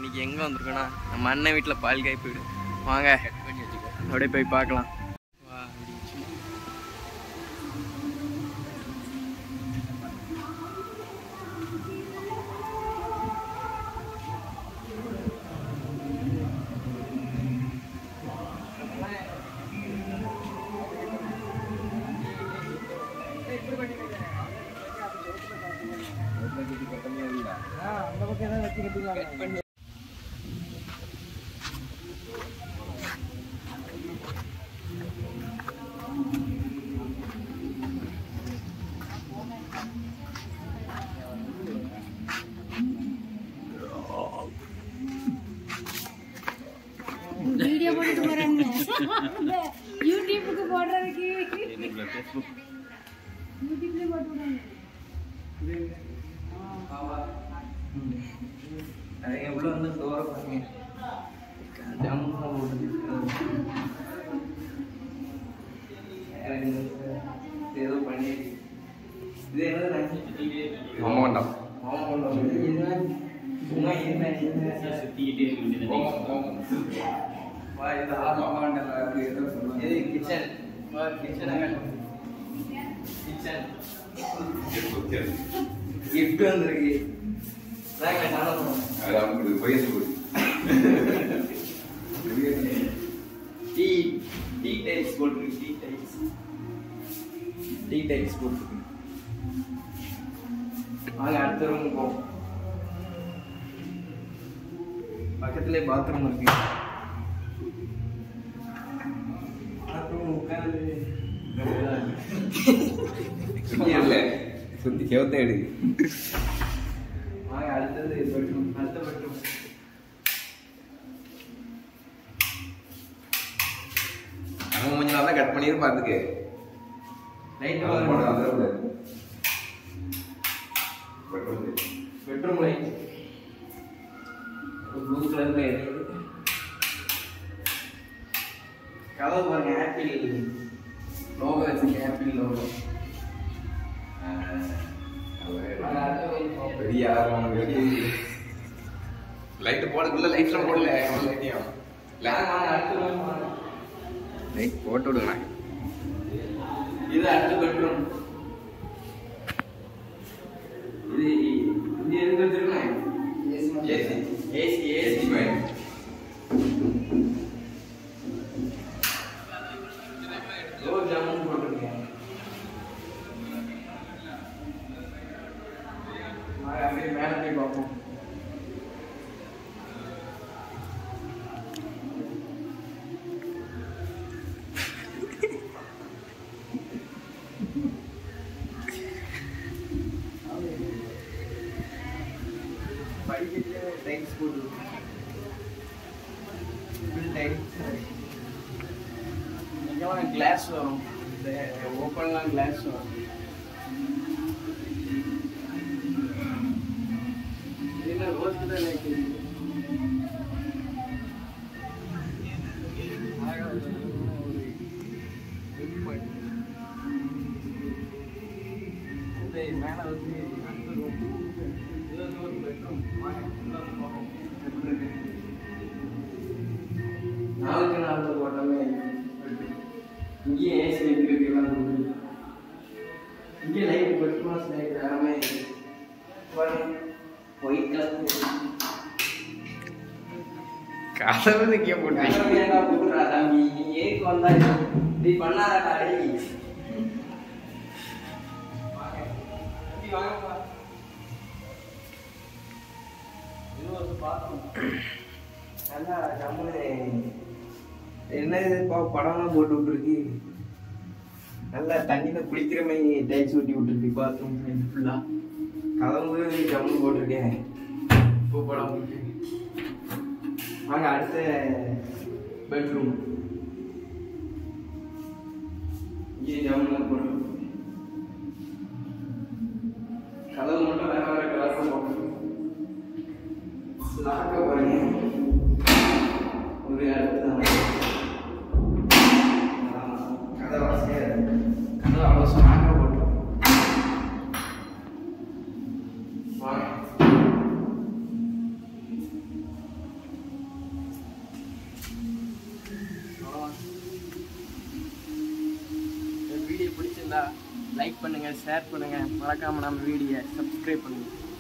இன்னைக்கு எங்கே வந்திருக்கோன்னா நம்ம அண்ணன் வீட்டில் பால் காய் போயிடு வாங்க அப்படியே போய் பார்க்கலாம் வா முடிஞ்சுச்சு. வீடியோ போட்டு போறாங்க யூடியூபுக்கு போடுறதுக்கு யூடியூப்ல போட்டு விடுறாங்க அது எவ்வளோ வந்து தோற பாருங்க ஜாமுன்லாம் போட்டு வேற என்ன? இது ஏதோ பண்ணி இது என்னது மோமோண்டம் சும்மா என்ன வா இது இது கிச்சன் வா கிச்சன் கிச்சன் கிஃப்ட் வந்திருக்கு வாங்க நானும் அது அவங்களுக்கு வயசு போகுது டீ டீ டைப்ஸ் போட்டுருக்கு டீ டைப்ஸ் டீ டைப்ஸ் போட்டுருக்கு வாங்க அடுத்த ரூம் போ பக்கத்துலேயே பாத்ரூம் இருக்கு பாத்ரூம் உட்காந்து சுத்தி இல்ல சுத்தி செவத்த எடுக்கு வாங்க அடுத்தது பெட்ரூம் அடுத்த பெட்ரூம் நம்ம கொஞ்ச நாள் கட் பண்ணிட்டு பாத்துக்க லைட் போட வாங்க வந்துடக்கூடாது பெட்ரோல் பெட்ரூம் லைட் ப்ளூ கலர்ல எரியுது கதவு பாருங்க ஆப்பிள் லோகோ வச்சிருக்க ஆப்பிள் லோகோ பெரிய ஆர்வம் லைட் போடக்குள்ள லைட்லாம் போடல லைட்டையும் லைட் போட்டு விடுங்க இது அடுத்த பெட்ரூம் இது இது எதுக்கு வச்சிருக்கேன் AC AC AC rose jamun போட்டிருக்கேன் வாங்க, அப்படியே மேலே போய் பார்ப்போம் படிக்கட்டுல டைல்ஸ் போட்டுருக்கோம் ஃபுல் டைல்ஸ் இங்கெல்லாம் கிளாஸ் வரும் இந்த ஓப்பன்லாம் கிளாஸ் வரும் இது என்ன ரோஸ் தான் எனக்கு மேல வந்து அந்த room. இது வந்து ஒரு bedroom. வாங்க, உள்ள வந்து பார்ப்போம். எப்படி இருக்கு? நாலுக்கு நாலு போட்டோமே இங்கேயே ஏசி வைக்கிறதுக்கு எல்லாம் கொடுக்குது இங்கே லைட் பெட்ரோஸ் லைட் எல்லாமே ஒயிட் கலர் கதவு நிக்க போட்டு போட்டுறா தம்பி நீ ஏக்கு வந்தா இப்படி பண்ணாதடா டேய் வாங்க. தம்பி, வாங்கப்பா. இது ஒரு bathroom. நல்லா ஜம்முன்னு என்ன இது பா- படம்லாம் போட்டு விட்டுருக்கு நல்லா தண்ணியில குளிக்கிற மாதிரி டைல்ஸ் ஊட்டி விட்டுருக்கு பாத்ரூம் ஃபுல்லா கதவு ஜம்மு போட்டிருக்கேன் பூ படம் போட்டு வாங்க அடுத்த பெட்ரூம் இங்கே ஜம்முலாம் போட்டு கதவு மட்டும் வேற வேற கலர்ல போட்டு லாக்க பாருங்க ஒரு அடுத்து கதை வசதியாக இருக்கு கதை அவ்வளோ ஸ்ட்ராங்காக போட்டு வாங்க பிடிச்சிருந்தா லைக் பண்ணுங்க ஷேர் பண்ணுங்க மறக்காம நம்ம வீடியோ சப்ஸ்கிரைப் பண்ணுங்க